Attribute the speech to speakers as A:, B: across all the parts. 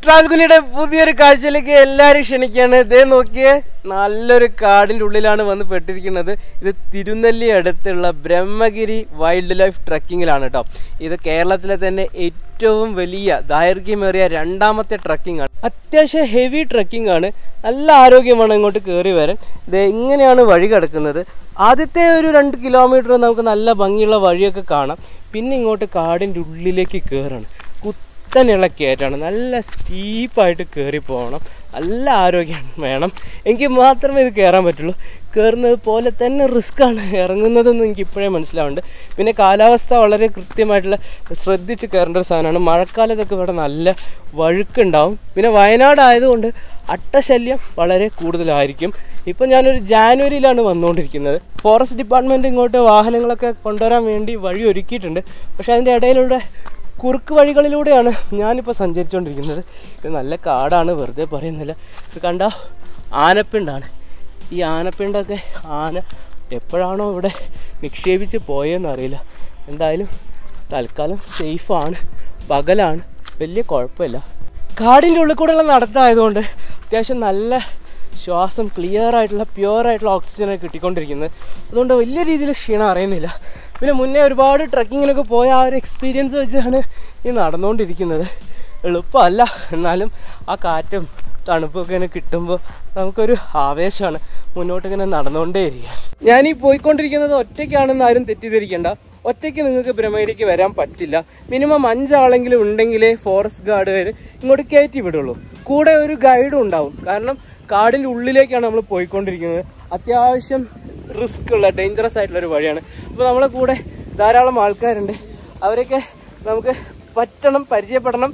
A: ട്രാവൽകുനിയുടെ പുതിയൊരു കാഴ്ചയിലേക്ക് എല്ലാവരും ക്ഷണിക്കുകയാണ് ഇതേ നോക്കിയേ നല്ലൊരു കാടിൻ്റെ ഉള്ളിലാണ് വന്ന് പെട്ടിരിക്കുന്നത് ഇത് തിരുനെല്ലി അടുത്തുള്ള ബ്രഹ്മഗിരി വൈൽഡ് ലൈഫ് ട്രക്കിങ്ങിലാണ് കേട്ടോ ഇത് കേരളത്തിലെ തന്നെ ഏറ്റവും വലിയ ദൈർഘ്യമേറിയ രണ്ടാമത്തെ ട്രക്കിംഗ് ആണ് അത്യാവശ്യം ഹെവി ട്രക്കിംഗ് ആണ് നല്ല ആരോഗ്യമാണ് ഇങ്ങോട്ട് കയറി വരാൻ ഇത് ഇങ്ങനെയാണ് വഴി കിടക്കുന്നത് ആദ്യത്തെ ഒരു രണ്ട് കിലോമീറ്റർ നമുക്ക് നല്ല ഭംഗിയുള്ള വഴിയൊക്കെ കാണാം പിന്നെ ഇങ്ങോട്ട് കാടിൻ്റെ ഉള്ളിലേക്ക് കയറാണ് കുത്തനെയുള്ള കയറ്റാണ് നല്ല സ്റ്റീപ്പായിട്ട് കയറി പോകണം നല്ല ആരോഗ്യം വേണം എനിക്ക് മാത്രമേ ഇത് കയറാൻ പറ്റുള്ളൂ കയറുന്നത് പോലെ തന്നെ റിസ്ക്കാണ് ഇറങ്ങുന്നതെന്ന് എനിക്ക് ഇപ്പോഴേ മനസ്സിലാവുന്നുണ്ട് പിന്നെ കാലാവസ്ഥ വളരെ കൃത്യമായിട്ടുള്ള ശ്രദ്ധിച്ച് കയറേണ്ട ഒരു സാധനമാണ് മഴക്കാലത്തൊക്കെ ഇവിടെ നല്ല വഴുക്കുണ്ടാവും പിന്നെ വയനാട് ആയതുകൊണ്ട് അട്ടശല്യം വളരെ കൂടുതലായിരിക്കും ഇപ്പം ഞാനൊരു ജാനുവരിയിലാണ് വന്നുകൊണ്ടിരിക്കുന്നത് ഫോറസ്റ്റ് ഡിപ്പാർട്ട്മെൻറ്റ് ഇങ്ങോട്ട് വാഹനങ്ങളൊക്കെ കൊണ്ടുവരാൻ വേണ്ടി വഴി ഒരുക്കിയിട്ടുണ്ട് പക്ഷേ അതിൻ്റെ ഇടയിലൂടെ കുറുക്ക് വഴികളിലൂടെയാണ് ഞാനിപ്പോൾ സഞ്ചരിച്ചുകൊണ്ടിരിക്കുന്നത് ഇത് നല്ല കാടാണ് വെറുതെ പറയുന്നില്ല ഇത് കണ്ട ആനപ്പിണ്ടാണ് ഈ ആനപ്പിണ്ടൊക്കെ ആന എപ്പോഴാണോ ഇവിടെ നിക്ഷേപിച്ച് പോയതെന്ന് അറിയില്ല എന്തായാലും തൽക്കാലം സേഫാണ് പകലാണ് വലിയ കുഴപ്പമില്ല കാടിൻ്റെ ഉള്ളിൽ കൂടെയുള്ള നടത്തമായതുകൊണ്ട് അത്യാവശ്യം നല്ല ശ്വാസം ക്ലിയർ ആയിട്ടുള്ള പ്യുവർ ആയിട്ടുള്ള ഓക്സിജനൊക്കെ കിട്ടിക്കൊണ്ടിരിക്കുന്നത് അതുകൊണ്ട് വലിയ രീതിയിൽ ക്ഷീണം അറിയുന്നില്ല പിന്നെ മുന്നേ ഒരുപാട് ട്രക്കിങ്ങിനൊക്കെ പോയ ആ ഒരു എക്സ്പീരിയൻസ് വെച്ചാണ് ഈ നടന്നുകൊണ്ടിരിക്കുന്നത് എളുപ്പമല്ല എന്നാലും ആ കാറ്റും തണുപ്പൊക്കെ ഇങ്ങനെ കിട്ടുമ്പോൾ നമുക്കൊരു ആവേശമാണ് മുന്നോട്ട് ഇങ്ങനെ നടന്നുകൊണ്ടേയിരിക്കുക ഞാൻ ഈ പോയിക്കൊണ്ടിരിക്കുന്നത് ഒറ്റയ്ക്കാണെന്ന് ആരും തെറ്റിദ്ധരിക്കേണ്ട ഒറ്റയ്ക്ക് നിങ്ങൾക്ക് ബ്രഹ്മയിലേക്ക് വരാൻ പറ്റില്ല മിനിമം അഞ്ചാളെങ്കിലും ഉണ്ടെങ്കിലേ ഫോറസ്റ്റ് ഗാർഡുകാർ ഇങ്ങോട്ട് കയറ്റി വിടുള്ളൂ കൂടെ ഒരു ഗൈഡും ഉണ്ടാവും കാരണം കാടിൻ്റെ ഉള്ളിലേക്കാണ് നമ്മൾ പോയിക്കൊണ്ടിരിക്കുന്നത് അത്യാവശ്യം റിസ്ക് ഉള്ള ഡേഞ്ചറസ് ആയിട്ടുള്ള ഒരു വഴിയാണ് അപ്പോൾ നമ്മളെ കൂടെ ധാരാളം ആൾക്കാരുണ്ട് അവരൊക്കെ നമുക്ക് പറ്റണം പരിചയപ്പെടണം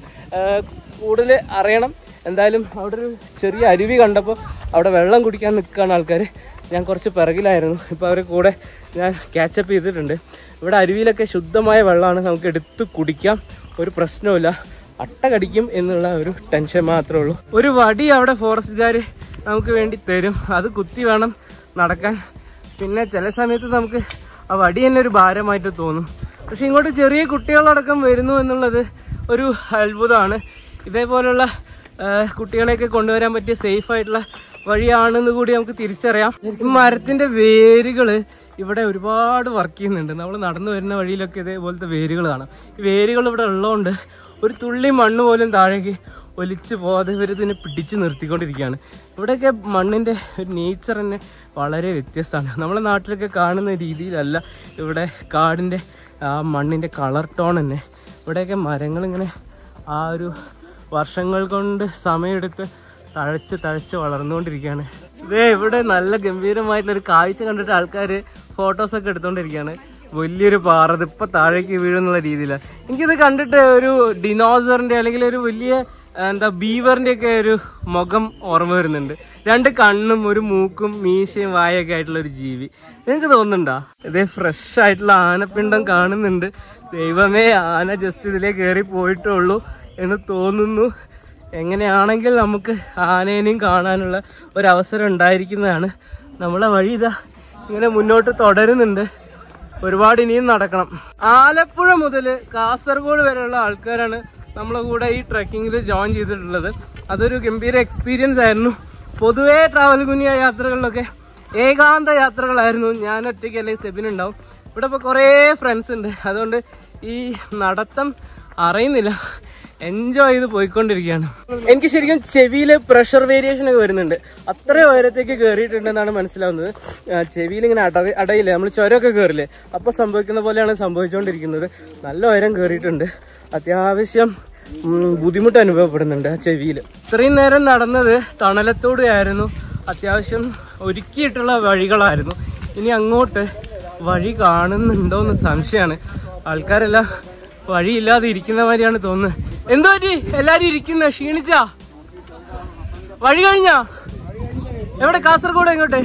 A: കൂടുതൽ അറിയണം എന്തായാലും അവിടെ ഒരു ചെറിയ അരുവി കണ്ടപ്പോൾ അവിടെ വെള്ളം കുടിക്കാൻ നിൽക്കുകയാണ് ആൾക്കാർ ഞാൻ കുറച്ച് പിറകിലായിരുന്നു ഇപ്പോൾ അവരെ കൂടെ ഞാൻ ക്യാച്ചപ്പ് ചെയ്തിട്ടുണ്ട് ഇവിടെ അരുവിയിലൊക്കെ ശുദ്ധമായ വെള്ളമാണ് നമുക്ക് എടുത്ത് കുടിക്കാം ഒരു പ്രശ്നവുമില്ല അട്ട കടിക്കും എന്നുള്ള ഒരു ടെൻഷൻ മാത്രമേ ഉള്ളൂ ഒരു വടി അവിടെ ഫോറസ്റ്റുകാർ നമുക്ക് വേണ്ടി തരും അത് കുത്തി വേണം നടക്കാൻ പിന്നെ ചില സമയത്ത് നമുക്ക് ആ വടി തന്നെ ഒരു ഭാരമായിട്ട് തോന്നും പക്ഷെ ഇങ്ങോട്ട് ചെറിയ കുട്ടികളടക്കം വരുന്നു എന്നുള്ളത് ഒരു അത്ഭുതമാണ് ഇതേപോലുള്ള ആ, കുട്ടികളെയൊക്കെ കൊണ്ടുവരാൻ പറ്റിയ സേഫ് ആയിട്ടുള്ള വഴിയാണെന്ന് കൂടി നമുക്ക് തിരിച്ചറിയാം ഈ മരത്തിന്റെ വേരുകള് ഇവിടെ ഒരുപാട് വർക്ക് ചെയ്യുന്നുണ്ട് നമ്മൾ നടന്നു വരുന്ന വഴിയിലൊക്കെ ഇതേപോലത്തെ വേരുകൾ കാണാം ഈ വേരുകൾ ഇവിടെ ഉള്ളതുകൊണ്ട് ഒരു തുള്ളി മണ്ണ് പോലും താഴേക്ക് ഒലിച്ചു പോകാതെ ഇവർ ഇതിനെ പിടിച്ച് നിർത്തിക്കൊണ്ടിരിക്കുകയാണ് ഇവിടെയൊക്കെ മണ്ണിൻ്റെ ഒരു നേച്ചർ തന്നെ വളരെ വ്യത്യസ്തമാണ് നമ്മളെ നാട്ടിലൊക്കെ കാണുന്ന രീതിയിലല്ല ഇവിടെ കാടിൻ്റെ ആ മണ്ണിൻ്റെ കളർ ടോൺ തന്നെ ഇവിടെയൊക്കെ മരങ്ങളിങ്ങനെ ആ ഒരു വർഷങ്ങൾ കൊണ്ട് സമയമെടുത്ത് തഴച്ച് തഴച്ച് വളർന്നുകൊണ്ടിരിക്കുകയാണ് ഇതേ ഇവിടെ നല്ല ഗംഭീരമായിട്ടുള്ള ഒരു കാഴ്ച കണ്ടിട്ട് ആൾക്കാർ ഫോട്ടോസൊക്കെ എടുത്തുകൊണ്ടിരിക്കുകയാണ് വലിയൊരു പാറ ഇത് ഇപ്പം താഴേക്ക് വീഴുന്നുള്ള രീതിയിലാണ് എനിക്കിത് കണ്ടിട്ട് ഒരു ഡിനോസറിൻ്റെ അല്ലെങ്കിൽ ഒരു വലിയ ആ, എന്താ ബീവറിൻ്റെ ഒക്കെ ഒരു മുഖം ഓർമ്മ വരുന്നുണ്ട് രണ്ട് കണ്ണും ഒരു മൂക്കും മീശയും വായൊക്കെ ആയിട്ടുള്ള ഒരു ജീവി നിങ്ങൾക്ക് തോന്നുന്നുണ്ടോ ഇതേ ഫ്രഷ് ആയിട്ടുള്ള ആനപ്പിണ്ടം കാണുന്നുണ്ട് ദൈവമേ ആന ജസ്റ്റ് ഇതിലേ കയറി പോയിട്ടേ ഉള്ളൂ എന്ന് തോന്നുന്നു എങ്ങനെയാണെങ്കിൽ നമുക്ക് ആനേനെയും കാണാനുള്ള ഒരു അവസരം ഉണ്ടായിരിക്കുന്നതാണ് നമ്മളെ വഴി ഇതാ ഇങ്ങനെ മുന്നോട്ട് തുടരുന്നുണ്ട് ഒരുപാട് ഇനിയും നടക്കണം ആലപ്പുഴ മുതൽ കാസർഗോഡ് വരെയുള്ള ആൾക്കാരാണ് നമ്മളെ കൂടെ ഈ ട്രക്കിങ്ങിൽ ജോയിൻ ചെയ്തിട്ടുള്ളത് അതൊരു ഗംഭീര എക്സ്പീരിയൻസ് ആയിരുന്നു പൊതുവേ ട്രാവൽ കുനിയ യാത്രകളിലൊക്കെ ഏകാന്ത യാത്രകളായിരുന്നു ഞാൻ ഒറ്റയ്ക്ക് അല്ലെങ്കിൽ സെബിനുണ്ടാവും ഇവിടെ ഇപ്പോൾ കുറേ ഫ്രണ്ട്സ് ഉണ്ട് അതുകൊണ്ട് ഈ നടത്തം അറിയുന്നില്ല എൻജോയ് ചെയ്ത് പോയിക്കൊണ്ടിരിക്കുകയാണ് എനിക്ക് ശരിക്കും ചെവിയിൽ പ്രഷർ വേരിയേഷൻ ഒക്കെ വരുന്നുണ്ട് അത്ര ഉയരത്തേക്ക് കയറിയിട്ടുണ്ടെന്നാണ് മനസ്സിലാവുന്നത് ആ, ചെവിയിൽ ഇങ്ങനെ അട അടയില്ലേ നമ്മൾ ചുരമൊക്കെ കയറില്ലേ അപ്പൊ സംഭവിക്കുന്ന പോലെയാണ് സംഭവിച്ചുകൊണ്ടിരിക്കുന്നത് നല്ല ഉയരം കയറിയിട്ടുണ്ട് അത്യാവശ്യം ഉം, ബുദ്ധിമുട്ട് അനുഭവപ്പെടുന്നുണ്ട് ആ ചെവിയിൽ ഇത്രയും നേരം നടന്നത് തണലത്തോടെയായിരുന്നു അത്യാവശ്യം ഒരുക്കിയിട്ടുള്ള വഴികളായിരുന്നു ഇനി അങ്ങോട്ട് വഴി കാണുന്നുണ്ടോ എന്ന് സംശയമാണ് ആൾക്കാരെല്ലാം വഴിയില്ലാതെ ഇരിക്കുന്ന മാതിരിയാണ് തോന്നുന്നത് എന്തോ പറ്റി എല്ലാരും ഇരിക്കുന്ന ക്ഷീണിച്ചാ വഴി കഴിഞ്ഞാ എവിടെ കാസർഗോഡ് എങ്ങോട്ട്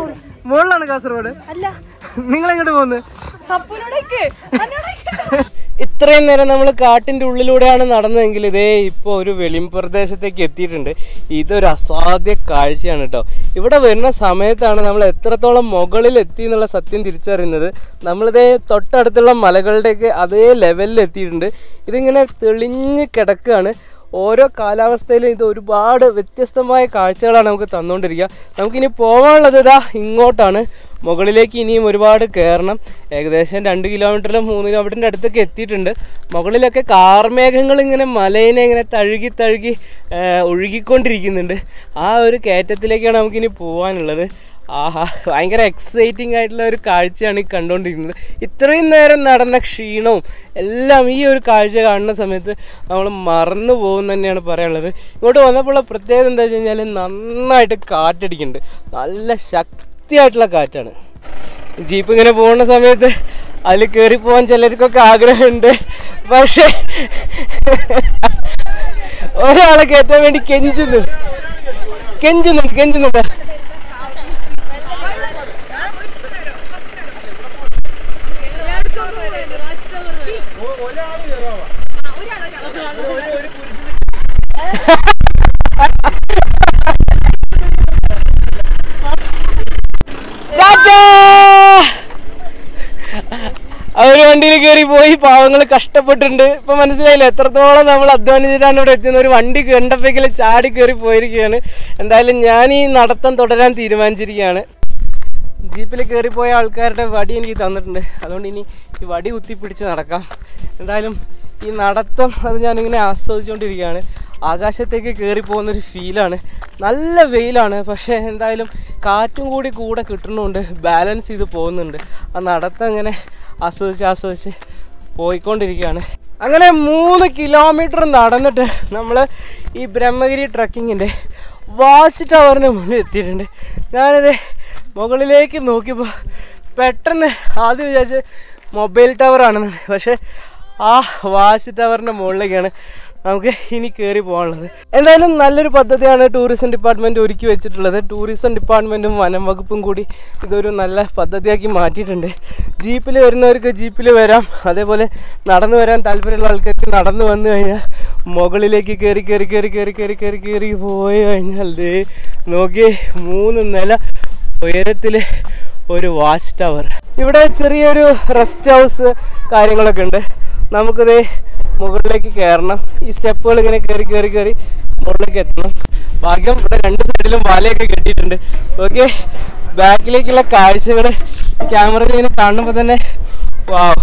A: മുകളിലാണ് കാസർഗോഡ്
B: അല്ല
A: നിങ്ങൾ എങ്ങോട്ട് പോകുന്നത്
B: സപ്പുനോടേക്ക്
A: ഇത്രയും നേരം നമ്മൾ കാട്ടിൻ്റെ ഉള്ളിലൂടെയാണ് നടന്നതെങ്കിൽ ഇതേ ഇപ്പോൾ ഒരു വെളിമ്പ്രദേശത്തേക്ക് എത്തിയിട്ടുണ്ട് ഇതൊരു അസാധ്യ കാഴ്ചയാണ് കേട്ടോ ഇവിടെ വരുന്ന സമയത്താണ് നമ്മൾ എത്രത്തോളം മുകളിൽ എത്തി എന്നുള്ള സത്യം തിരിച്ചറിയുന്നത് നമ്മളിതേ തൊട്ടടുത്തുള്ള മലകളുടെയൊക്കെ അതേ ലെവലിൽ എത്തിയിട്ടുണ്ട് ഇതിങ്ങനെ തെളിഞ്ഞ് കിടക്കുകയാണ് ഓരോ കാലാവസ്ഥയിലും ഇത് ഒരുപാട് വ്യത്യസ്തമായ കാഴ്ചകളാണ് നമുക്ക് തന്നുകൊണ്ടിരിക്കുക നമുക്കിനി പോകാനുള്ളത് ഇതാ ഇങ്ങോട്ടാണ് മുകളിലേക്ക് ഇനിയും ഒരുപാട് കയറണം ഏകദേശം രണ്ട് കിലോമീറ്ററിലും മൂന്ന് കിലോമീറ്ററിൻ്റെ അടുത്തൊക്കെ എത്തിയിട്ടുണ്ട് മുകളിലൊക്കെ കാർമേഘങ്ങൾ ഇങ്ങനെ മലയിനെ ഇങ്ങനെ തഴുകി തഴുകി ആ, ഒഴുകിക്കൊണ്ടിരിക്കുന്നുണ്ട് ആ ഒരു കയറ്റത്തിലേക്കാണ് നമുക്കിനി പോകാനുള്ളത് ആഹാ ഭയങ്കര എക്സൈറ്റിംഗ് ആയിട്ടുള്ള ഒരു കാഴ്ചയാണ് ഈ കണ്ടുകൊണ്ടിരിക്കുന്നത് ഇത്രയും നേരം നടന്ന ക്ഷീണവും എല്ലാം ഈ ഒരു കാഴ്ച കാണുന്ന സമയത്ത് നമ്മൾ മറന്നു പോകും തന്നെയാണ് പറയാനുള്ളത് ഇങ്ങോട്ട് വന്നപ്പോഴുള്ള പ്രത്യേകത എന്താ വെച്ച് കഴിഞ്ഞാൽ നന്നായിട്ട് കാറ്റടിക്കുന്നുണ്ട് നല്ല ശക്തിയായിട്ടുള്ള കാറ്റാണ് ജീപ്പ് ഇങ്ങനെ പോകുന്ന സമയത്ത് അതിൽ കയറി പോകാൻ ചിലർക്കൊക്കെ ആഗ്രഹമുണ്ട് പക്ഷേ ഒരാളെ കയറ്റാൻ വേണ്ടി കെഞ്ചുന്നുണ്ട് കെഞ്ചുന്നുണ്ട് കെഞ്ചുന്നുണ്ട് ടാറ്റാ! അവര് വണ്ടിയിൽ കയറി പോയി പാവങ്ങൾ കഷ്ടപ്പെട്ടിട്ടുണ്ട് ഇപ്പൊ മനസ്സിലായില്ല എത്രത്തോളം നമ്മൾ അധ്വാനിച്ചിട്ടാണ് ഇവിടെ എത്തുന്നത് ഒരു വണ്ടി കണ്ടപ്പോഴേക്കും ചാടി കയറി പോയിരിക്കുകയാണ് എന്തായാലും ഞാൻ ഈ നടത്തം തുടരാൻ തീരുമാനിച്ചിരിക്കുകയാണ് ജീപ്പിൽ കയറിപ്പോയ ആൾക്കാരുടെ വടി എനിക്ക് തന്നിട്ടുണ്ട് അതുകൊണ്ട് ഇനി ഈ വടി കുത്തിപ്പിടിച്ച് നടക്കാം എന്തായാലും ഈ നടത്തം അത് ഞാനിങ്ങനെ ആസ്വദിച്ചുകൊണ്ടിരിക്കുകയാണ് ആകാശത്തേക്ക് കയറി പോകുന്നൊരു ഫീലാണ് നല്ല വെയിലാണ് പക്ഷേ എന്തായാലും കാറ്റും കൂടി കൂടെ കിട്ടുന്നുണ്ട് ബാലൻസ് ചെയ്ത് പോകുന്നുണ്ട് ആ നടത്തം ഇങ്ങനെ ആസ്വദിച്ച് ആസ്വദിച്ച് പോയിക്കൊണ്ടിരിക്കുകയാണ് അങ്ങനെ മൂന്ന് കിലോമീറ്റർ നടന്നിട്ട് നമ്മൾ ഈ ബ്രഹ്മഗിരി ട്രക്കിങ്ങിൻ്റെ വാച്ച് ടവറിന് മുന്നിൽ എത്തിയിട്ടുണ്ട് ഞാനിത് മുകളിലേക്ക് നോക്കിയപ്പോൾ പെട്ടെന്ന് ആദ്യം വിചാരിച്ച് മൊബൈൽ ടവറാണെന്ന് പക്ഷേ ആ വാച്ച് ടവറിൻ്റെ മുകളിലേക്കാണ് നമുക്ക് ഇനി കയറി പോകാനുള്ളത് എന്തായാലും നല്ലൊരു പദ്ധതിയാണ് ടൂറിസം ഡിപ്പാർട്ട്മെൻറ്റ് ഒരുക്കി വെച്ചിട്ടുള്ളത് ടൂറിസം ഡിപ്പാർട്ട്മെൻറ്റും വനം വകുപ്പും കൂടി ഇതൊരു നല്ല പദ്ധതിയാക്കി മാറ്റിയിട്ടുണ്ട് ജീപ്പിൽ വരുന്നവർക്ക് ജീപ്പിൽ വരാം അതേപോലെ നടന്നു വരാൻ താല്പര്യമുള്ള ആൾക്കാർക്ക് നടന്നു വന്നു കഴിഞ്ഞാൽ മുകളിലേക്ക് കയറി കയറി കയറി കയറി കയറി കയറി കയറി പോയി കഴിഞ്ഞാൽ ദേ നോക്കിയേ മൂന്ന് നില ഉയരത്തിൽ ഒരു വാച്ച് ടവർ ഇവിടെ ചെറിയൊരു റെസ്റ്റ് ഹൗസ് കാര്യങ്ങളൊക്കെ ഉണ്ട് നമുക്കിത് മുകളിലേക്ക് കയറണം ഈ സ്റ്റെപ്പുകൾ ഇങ്ങനെ കയറി കയറി കയറി മുകളിലേക്ക് എത്തണം ഭാഗ്യം ഇവിടെ രണ്ട് സൈഡിലും വാലയൊക്കെ കെട്ടിയിട്ടുണ്ട് ഓക്കെ ബാക്കിലേക്കുള്ള കാഴ്ചകൾ ഈ ക്യാമറയിൽ ഇങ്ങനെ കാണുമ്പോൾ തന്നെ വാവ്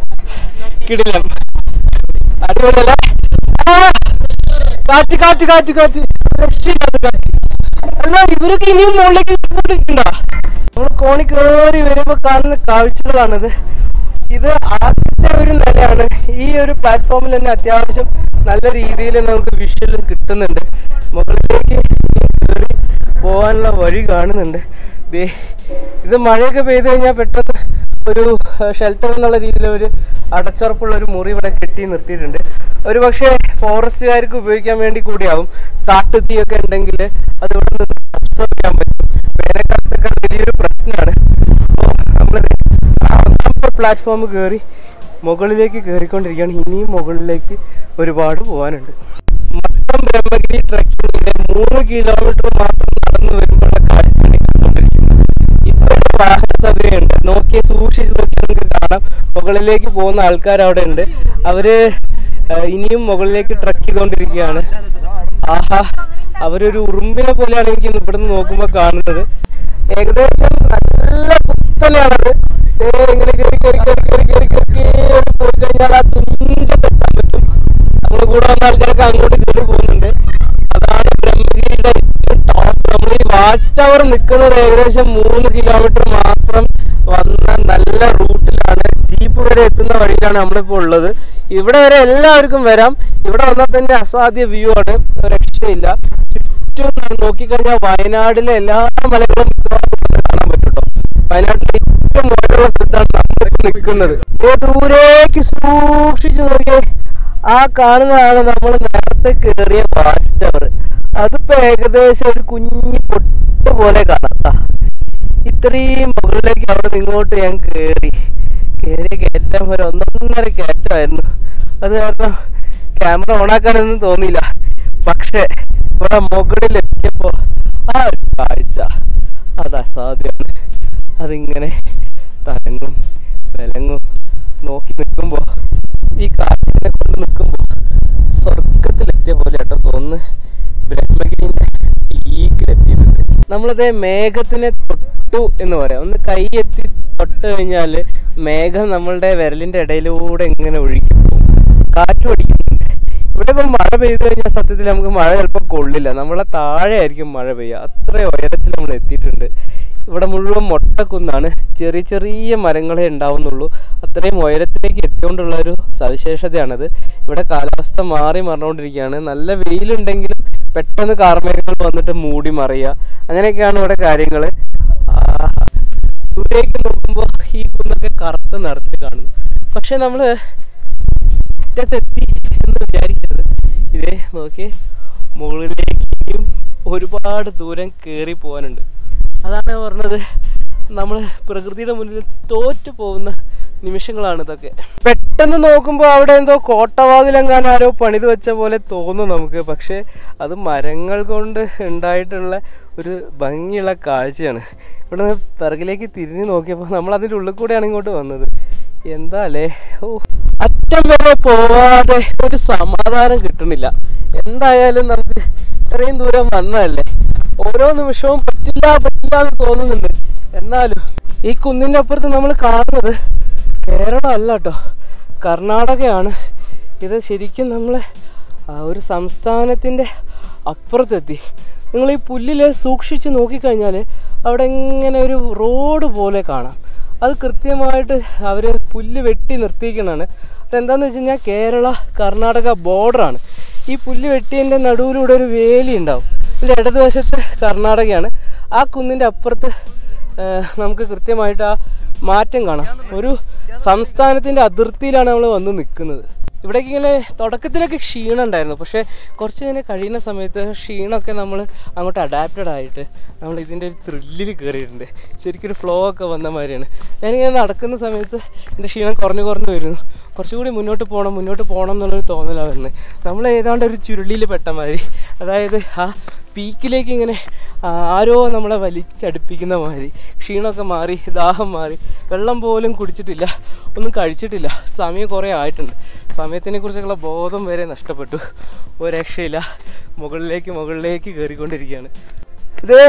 A: കിടിലം അടിപൊളിയല്ലേ ആ! കാറ്റ് കാറ്റ് കാറ്റ് കാറ്റ് രക്ഷയില്ലാത്ത കാറ്റ് അല്ല ഇവരൊക്കെ ഇനിയും മുകളിലേക്ക് പോയിട്ടിരിക്കണ്ട നമ്മൾ കോണി കയറി വരുമ്പോ കാണുന്ന കാഴ്ചകളാണിത് ഇത് ആദ്യത്തെ ഒരു നിലയാണ് ഈ ഒരു പ്ലാറ്റ്ഫോമിൽ തന്നെ അത്യാവശ്യം നല്ല രീതിയിൽ നമുക്ക് വിഷ്വൽ കിട്ടുന്നുണ്ട് മുകളിലേക്ക് കയറി പോകാനുള്ള വഴി കാണുന്നുണ്ട് ദേ ഇത് മഴയൊക്കെ പെയ്തു കഴിഞ്ഞാൽ പെട്ടെന്ന് ഒരു ഷെൽട്ടർ എന്നുള്ള രീതിയിൽ ഒരു അടച്ചുറപ്പുള്ള ഒരു മുറി ഇവിടെ കെട്ടി നിർത്തിയിട്ടുണ്ട് ഒരു പക്ഷേ ഫോറസ്റ്റുകാർക്ക് ഉപയോഗിക്കാൻ വേണ്ടി കൂടിയാവും കാട്ടുതീയൊക്കെ ഉണ്ടെങ്കിൽ അത് ഇവിടെ നിന്ന് അബ്സോർബ് ചെയ്യാൻ പറ്റും വേനൽക്കാലത്തൊക്കെ വലിയൊരു പ്രശ്നമാണ് അപ്പോൾ നമ്മളിത് ഒന്നാമത്തെ പ്ലാറ്റ്ഫോം കയറി മുകളിലേക്ക് കയറിക്കൊണ്ടിരിക്കുകയാണ് ഇനിയും മുകളിലേക്ക് ഒരുപാട് പോകാനുണ്ട് മൊത്തം ബ്രഹ്മഗിരി ട്രക്കിങ്ങിന്റെ മൂന്ന് കിലോമീറ്റർ മാത്രം നടന്നു വരുമ്പോഴുള്ള കാഴ്ചയാണ് ഈ കണ്ടുകൊണ്ടിരിക്കുന്നത് ഇപ്പോഴും വാഹന സൗകര്യമുണ്ട് നോക്കിയ സൂക്ഷിച്ച് നോക്കിയാൽ നിങ്ങൾക്ക് കാണാം മുകളിലേക്ക് പോകുന്ന ആൾക്കാർ അവിടെ ഉണ്ട് അവര് ആ, ഇനിയും മുകളിലേക്ക് ട്രക്ക് ചെയ്തുകൊണ്ടിരിക്കുകയാണ് ആഹാ അവരൊരു ഉറുമ്പിനെ പോലെയാണ് എനിക്ക് ഇവിടുന്ന് നോക്കുമ്പോൾ കാണുന്നത് ഏകദേശം നല്ല കുത്തനെയാണത് ദേ ഇങ്ങനെ കയറി കയറി കയറി കയറി കയറി കയറി കയറി പോയി കഴിഞ്ഞാൽ ആ തുഞ്ചത്തെത്താൻ പറ്റും നമ്മൾ കൂടെ വന്ന ആൾക്കാരൊക്കെ അങ്ങോട്ട് കയറി പോകുന്നുണ്ട് അതാണ് ബ്രഹ്മഗിരിയുടെ ടോപ്പ് നമ്മൾ ഈ വാച്ച് ടവർ നിൽക്കുന്നത് ഏകദേശം മൂന്ന് കിലോമീറ്റർ മാത്രം വന്ന നല്ല റൂട്ടിലാണ് ജീപ്പ് വരെ എത്തുന്ന വഴിയിലാണ് നമ്മളിപ്പോൾ ഉള്ളത് ഇവിടെ വരെ എല്ലാവർക്കും വരാം ഇവിടെ വന്നാൽ തന്നെ അസാധ്യ വ്യൂ ആണ് ഒരു രക്ഷയില്ല ചുറ്റും നോക്കിക്കഴിഞ്ഞാൽ വയനാടിലെ എല്ലാ മലകളും മിക്കവാറും ഇവിടെ കാണാൻ പറ്റും കേട്ടോ വയനാട്ടിലെ ഏറ്റവും മുകളിലുള്ള സ്ഥലത്താണ് നമ്മൾ നിൽക്കുന്നത് ദേ ദൂരേക്ക് സൂക്ഷിച്ചു നോക്കിയേ ആ കാണുന്നതാണ് നമ്മൾ നേരത്തെ കയറിയ വാച്ച് ടവർ അതിപ്പോ ഏകദേശം ഒരു കുഞ്ഞു പൊട്ട് പോലെ കാണാം ദാ. ഇത്രയും മുകളിലേക്ക് അവിടെ നിന്ന് ഇങ്ങോട്ട് ഞാൻ കയറി കയറിയ കയറ്റം ഒരു ഒന്നൊന്നര കയറ്റമായിരുന്നു അത് കാരണം ക്യാമറ ഓണാക്കാനൊന്നും തോന്നിയില്ല പക്ഷേ ഇവിടെ മുകളിലെത്തിയപ്പോൾ ആ ഒരു കാഴ്ച അത് അസാധ്യമാണ് അതിങ്ങനെ തലങ്ങും വിലങ്ങും നോക്കി നിൽക്കുമ്പോൾ ഈ കാറ്റിനെ കൊണ്ട് നിൽക്കുമ്പോൾ സ്വർഗത്തിലെത്തിയ പോലെ കേട്ടോ തോന്നുന്നു ബ്രഹ്മഗിരിന്റെ പീക്കിലെത്തിയിട്ടുണ്ട് നമ്മളത് മേഘത്തിനെ തൊട്ടു എന്ന് പറയാം ഒന്ന് കൈ എത്തി തൊട്ട് കഴിഞ്ഞാൽ മേഘം നമ്മളുടെ വിരലിന്റെ ഇടയിലൂടെ ഇങ്ങനെ ഒഴുകി പോകും കാറ്റ് പഠിക്കുന്നുണ്ട് ഇവിടെ ഇപ്പം മഴ പെയ്തു കഴിഞ്ഞാൽ സത്യത്തിൽ നമുക്ക് മഴ ചിലപ്പോൾ കൊള്ളില്ല നമ്മളെ താഴെ ആയിരിക്കും മഴ പെയ്യുക അത്ര ഉയരത്തിൽ നമ്മൾ എത്തിയിട്ടുണ്ട് ഇവിടെ മുഴുവൻ മൊട്ടക്കുന്നാണ് ചെറിയ ചെറിയ മരങ്ങളെ ഉണ്ടാവുന്നുള്ളൂ അത്രയും ഉയരത്തിലേക്ക് എത്തിക്കൊണ്ടുള്ള ഒരു സവിശേഷതയാണത് ഇവിടെ കാലാവസ്ഥ മാറി മറന്നുകൊണ്ടിരിക്കുകയാണ് നല്ല വെയിലുണ്ടെങ്കിലും പെട്ടെന്ന് കാർമേഘങ്ങൾ വന്നിട്ട് മൂടി മറിയുക അങ്ങനെയൊക്കെയാണ് ഇവിടെ കാര്യങ്ങൾ ദൂരേക്ക് നോക്കുമ്പോൾ ഈ കുന്നൊക്കെ കറുത്ത നിറത്തിൽ കാണുന്നു പക്ഷെ നമ്മൾ അറ്റത്തെത്തി എന്ന് വിചാരിക്കരുത് ഇതേ നോക്കി മുകളിലേക്ക് ഇനിയും ഒരുപാട് ദൂരം കയറി പോകാനുണ്ട് അതാണ് ഞാൻ പറഞ്ഞത് നമ്മൾ പ്രകൃതിയുടെ മുന്നിൽ തോറ്റു പോകുന്ന നിമിഷങ്ങളാണ് ഇതൊക്കെ പെട്ടെന്ന് നോക്കുമ്പോൾ അവിടെ എന്തോ കോട്ടവാതിലെങ്ങാൻ ആരോ പണിത് വെച്ച പോലെ തോന്നും നമുക്ക് പക്ഷേ അത് മരങ്ങൾ കൊണ്ട് ഉണ്ടായിട്ടുള്ള ഒരു ഭംഗിയുള്ള കാഴ്ചയാണ് ഇവിടെ നിന്ന് പിറകിലേക്ക് തിരിഞ്ഞു നോക്കിയപ്പോൾ നമ്മൾ അതിൻ്റെ ഉള്ളിൽ കൂടെയാണ് ഇങ്ങോട്ട് വന്നത് എന്താ അല്ലേ ഓ അറ്റം വരെ പോവാതെ ഒരു സമാധാനം കിട്ടുന്നില്ല എന്തായാലും നമുക്ക് ഇത്രയും ദൂരം വന്നതല്ലേ ഓരോ നിമിഷവും പറ്റില്ല പറ്റില്ല എന്ന് തോന്നുന്നുണ്ട് എന്നാലും ഈ കുന്നിൻ്റെ അപ്പുറത്ത് നമ്മൾ കാണുന്നത് കേരളം അല്ല കേട്ടോ കർണാടകയാണ് ഇത് ശരിക്കും നമ്മളെ ആ ഒരു സംസ്ഥാനത്തിൻ്റെ അപ്പുറത്തെത്തി നിങ്ങൾ ഈ പുല്ലിൽ സൂക്ഷിച്ച് നോക്കിക്കഴിഞ്ഞാൽ അവിടെ ഇങ്ങനെ ഒരു റോഡ് പോലെ കാണാം അത് കൃത്യമായിട്ട് അവർ പുല്ല് വെട്ടി നിർത്തിയിരിക്കണതാണ് അതെന്താണെന്ന് വെച്ച് കഴിഞ്ഞാൽ കേരള കർണാടക ബോർഡറാണ് ഈ പുല്ല് വെട്ടിയതിൻ്റെ നടുവിലൂടെ ഒരു വേലി ഉണ്ടാവും ഇതിൻ്റെ ഇടതുവശത്ത് കർണാടകയാണ് ആ കുന്നിൻ്റെ അപ്പുറത്ത് ആ, നമുക്ക് കൃത്യമായിട്ട് ആ മാറ്റം കാണാം ഒരു സംസ്ഥാനത്തിൻ്റെ അതിർത്തിയിലാണ് നമ്മൾ വന്ന് നിൽക്കുന്നത് ഇവിടേക്ക് ഇങ്ങനെ തുടക്കത്തിലൊക്കെ ക്ഷീണം ഉണ്ടായിരുന്നു പക്ഷേ കുറച്ച് ഇങ്ങനെ കഴിയുന്ന സമയത്ത് ക്ഷീണമൊക്കെ നമ്മൾ അങ്ങോട്ട് അഡാപ്റ്റഡ് ആയിട്ട് നമ്മൾ ഇതിൻ്റെ ഒരു ത്രില്ലിൽ കയറിയിട്ടുണ്ട് ശരിക്കും ഒരു ഫ്ലോ ഒക്കെ വന്ന മാതിരിയാണ് ഞാനിങ്ങനെ നടക്കുന്ന സമയത്ത് എൻ്റെ ക്ഷീണം കുറഞ്ഞു കുറഞ്ഞു വരുന്നു കുറച്ചുകൂടി മുന്നോട്ട് പോകണം മുന്നോട്ട് പോകണം എന്നുള്ളൊരു തോന്നലാണ് വരുന്നത് നമ്മൾ ഏതാണ്ട് ഒരു ചുരുളിയിൽ പെട്ട മാതിരി അതായത് ആ പീക്കിലേക്ക് ഇങ്ങനെ ആരോ നമ്മളെ വലിച്ചടുപ്പിക്കുന്ന മാതിരി ക്ഷീണമൊക്കെ മാറി ദാഹം മാറി വെള്ളം പോലും കുടിച്ചിട്ടില്ല ഒന്നും കഴിച്ചിട്ടില്ല സമയം കുറേ ആയിട്ടുണ്ട് സമയത്തിനെ കുറിച്ചുള്ള ബോധം വരെ നഷ്ടപ്പെട്ടു ഒരു രക്ഷയില്ല മുകളിലേക്ക് മുകളിലേക്ക് കയറിക്കൊണ്ടിരിക്കുകയാണ് ഇതേ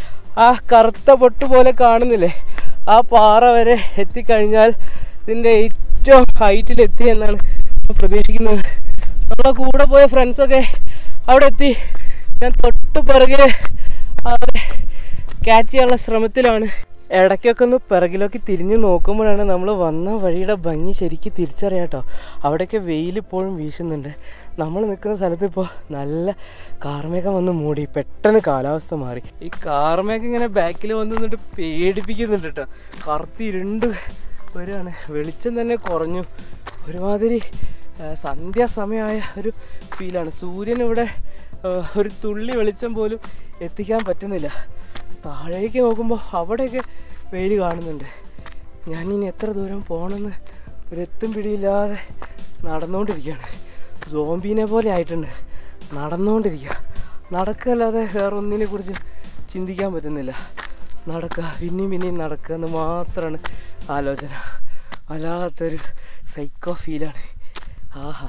A: ആ കറുത്ത പൊട്ട് പോലെ കാണുന്നില്ലേ ആ പാറ വരെ എത്തിക്കഴിഞ്ഞാൽ ഇതിൻ്റെ ഏറ്റവും ഹൈറ്റിലെത്തി എന്നാണ് ഞാൻ പ്രതീക്ഷിക്കുന്നത് നമ്മളെ കൂടെ പോയ ഫ്രണ്ട്സൊക്കെ അവിടെ എത്തി ഞാൻ തൊട്ട് പിറകെ അവരെ ക്യാച്ച് ചെയ്യാനുള്ള ശ്രമത്തിലാണ് ഇടയ്ക്കൊക്കെ ഒന്ന് പിറകിലേക്ക് തിരിഞ്ഞ് നോക്കുമ്പോഴാണ് നമ്മൾ വന്ന വഴിയുടെ ഭംഗി ശരിക്കും തിരിച്ചറിയാം കേട്ടോ അവിടെയൊക്കെ വെയിൽ ഇപ്പോഴും വീശുന്നുണ്ട് നമ്മൾ നിൽക്കുന്ന സ്ഥലത്ത് ഇപ്പോൾ നല്ല കാർമേഘം വന്ന് മൂടി പെട്ടെന്ന് കാലാവസ്ഥ മാറി ഈ കാർമേഘം ഇങ്ങനെ ബാക്കിൽ വന്ന് നിന്നിട്ട് പേടിപ്പിക്കുന്നുണ്ട് കേട്ടോ കറുത്തി ഇരുണ്ട് വരികയാണ് വെളിച്ചം തന്നെ കുറഞ്ഞു ഒരുമാതിരി ആ, സന്ധ്യാസമയമായ ഒരു ഫീലാണ് സൂര്യൻ ഇവിടെ ആ, ഒരു തുള്ളി വെളിച്ചം പോലും എത്തിക്കാൻ പറ്റുന്നില്ല താഴേക്ക് നോക്കുമ്പോൾ അവിടെയൊക്കെ വെയിൽ കാണുന്നുണ്ട് ഞാനിനി എത്ര ദൂരം പോകണമെന്ന് ഒരു എത്തും പിടിയില്ലാതെ നടന്നുകൊണ്ടിരിക്കുകയാണ് സോംബീനെ പോലെ ആയിട്ടുണ്ട് നടന്നുകൊണ്ടിരിക്കുക നടക്കല്ലാതെ വേറെ ഒന്നിനെ കുറിച്ച് ചിന്തിക്കാൻ പറ്റുന്നില്ല നടക്കുക പിന്നെയും പിന്നെയും നടക്കുക എന്ന് മാത്രമാണ് ആലോചന വല്ലാത്തൊരു സൈക്കോ ഫീലാണ് ആഹാ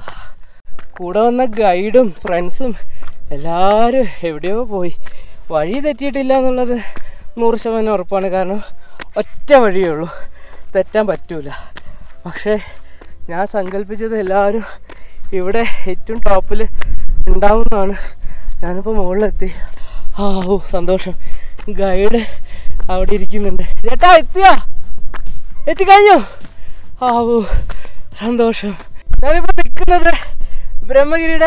A: കൂടെ വന്ന ഗൈഡും ഫ്രണ്ട്സും എല്ലാവരും എവിടെയോ പോയി വഴി തെറ്റിയിട്ടില്ല എന്നുള്ളത് നൂറ് ശതമാനം ഉറപ്പാണ് കാരണം ഒറ്റ വഴിയേ ഉള്ളൂ തെറ്റാൻ പറ്റൂല പക്ഷേ ഞാൻ സങ്കല്പിച്ചത് എല്ലാവരും ഇവിടെ ഏറ്റവും ടോപ്പിൽ ഉണ്ടാവുമെന്നാണ് ഞാനിപ്പോൾ മുകളിലെത്തി ആ ഓ സന്തോഷം ഗൈഡ് അവിടെ ഇരിക്കുന്നുണ്ട് ചേട്ടാ എത്തിയാ എത്തിക്കഴിഞ്ഞോ ആ ഓ സന്തോഷം ഞാനിപ്പോൾ നിൽക്കുന്നത് ബ്രഹ്മഗിരിയുടെ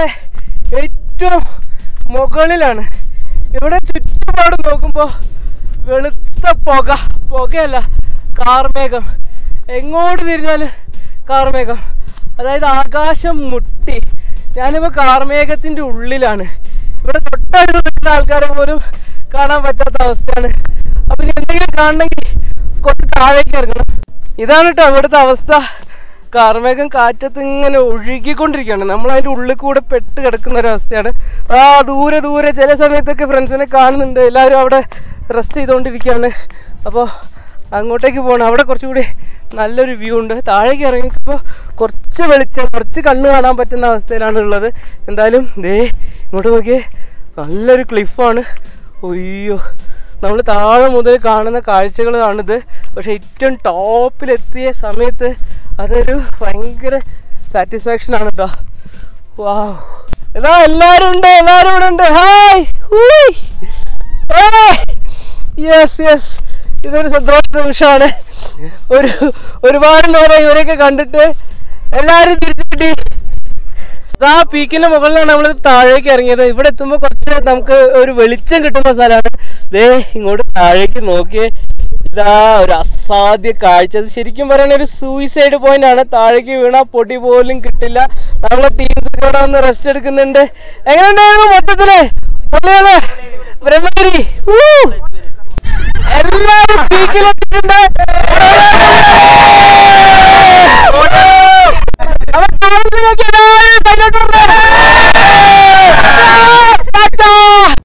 A: ഏറ്റവും മുകളിലാണ് ഇവിടെ ചുറ്റുപാട് നോക്കുമ്പോൾ വെളുത്ത പുക പുകയല്ല കാർമേഘം എങ്ങോട്ട് തിരിഞ്ഞാൽ കാർമേഘം അതായത് ആകാശം മുട്ടി ഞാനിപ്പോൾ കാർമേഘത്തിൻ്റെ ഉള്ളിലാണ് ഇവിടെ തൊട്ടടുത്ത് നിൽക്കുന്ന ആൾക്കാരെ പോലും കാണാൻ പറ്റാത്ത അവസ്ഥയാണ് അപ്പൊ ഇനി എന്തെങ്കിലും കാണണമെങ്കിൽ കുറച്ച് താഴേക്ക് ഇറങ്ങണം ഇതാണ് കേട്ടോ ഇവിടുത്തെ അവസ്ഥ കാർമേഘം കാറ്റത്ത് ഇങ്ങനെ ഒഴുകിക്കൊണ്ടിരിക്കുകയാണ് നമ്മൾ അതിൻ്റെ ഉള്ളിൽ കൂടെ പെട്ട് കിടക്കുന്ന ഒരു അവസ്ഥയാണ് ആ ദൂരെ ദൂരെ ചില സമയത്തൊക്കെ ഫ്രണ്ട്സിനെ കാണുന്നുണ്ട് എല്ലാവരും അവിടെ റെസ്റ്റ് ചെയ്തുകൊണ്ടിരിക്കുകയാണ് അപ്പോൾ അങ്ങോട്ടേക്ക് പോകണം അവിടെ കുറച്ചുകൂടി നല്ലൊരു വ്യൂ ഉണ്ട് താഴേക്ക് ഇറങ്ങിയപ്പോൾ കുറച്ച് വെളിച്ചം കുറച്ച് കണ്ണ് കാണാൻ പറ്റുന്ന അവസ്ഥയിലാണ് ഉള്ളത് എന്തായാലും ദേ ഇങ്ങോട്ട് നോക്കിയേ നല്ലൊരു ക്ലിഫാണ് ഒയ്യോ നമ്മൾ താഴെ മുതൽ കാണുന്ന കാഴ്ചകളാണിത് പക്ഷെ ഏറ്റവും ടോപ്പിലെത്തിയ സമയത്ത് അതൊരു ഭയങ്കര സാറ്റിസ്ഫാക്ഷൻ ആണ് കേട്ടോ വാ ഇതാ എല്ലാരും ഉണ്ട് എല്ലാരും ഇവിടെ ഉണ്ട് ഹായ് യെസ് യെസ് ഇതൊരു സന്തോഷ നിമിഷമാണ് ഒരു ഒരുപാട് നേരം ഇവരെയൊക്കെ കണ്ടിട്ട് എല്ലാരും തിരിച്ചു കിട്ടി ആ പീക്കിന്റെ മുകളിലാണ് നമ്മൾ താഴേക്ക് ഇറങ്ങിയത് ഇവിടെ എത്തുമ്പോൾ കുറച്ച് നമുക്ക് ഒരു വെളിച്ചം കിട്ടുന്ന സ്ഥലമാണ് ദേ ഇങ്ങോട്ട് താഴേക്ക് നോക്കിയേ ഇതാ ഒരു അസാധ്യ കാഴ്ച അത് ശരിക്കും പറയുന്ന ഒരു സൂയിസൈഡ് പോയിന്റ് ആണ് താഴേക്ക് വീണ പൊടി പോലും കിട്ടില്ല നമ്മളെ ടീംസ് ഒക്കെ ഇവിടെ വന്ന് റെസ്റ്റ് എടുക്കുന്നുണ്ട് എങ്ങനെയുണ്ടായിരുന്നു മൊത്തത്തില് പൊള്ളിയല്ലേ ബ്രഹ്മഗിരി ഊ! എല്ലാരും പീക്കിലെത്തിയിട്ടുണ്ട് അപ്പൊ താഴോട്ട് നോക്കിയേ, എല്ലാവരും സൈഡിലോട്ട് വരണേ.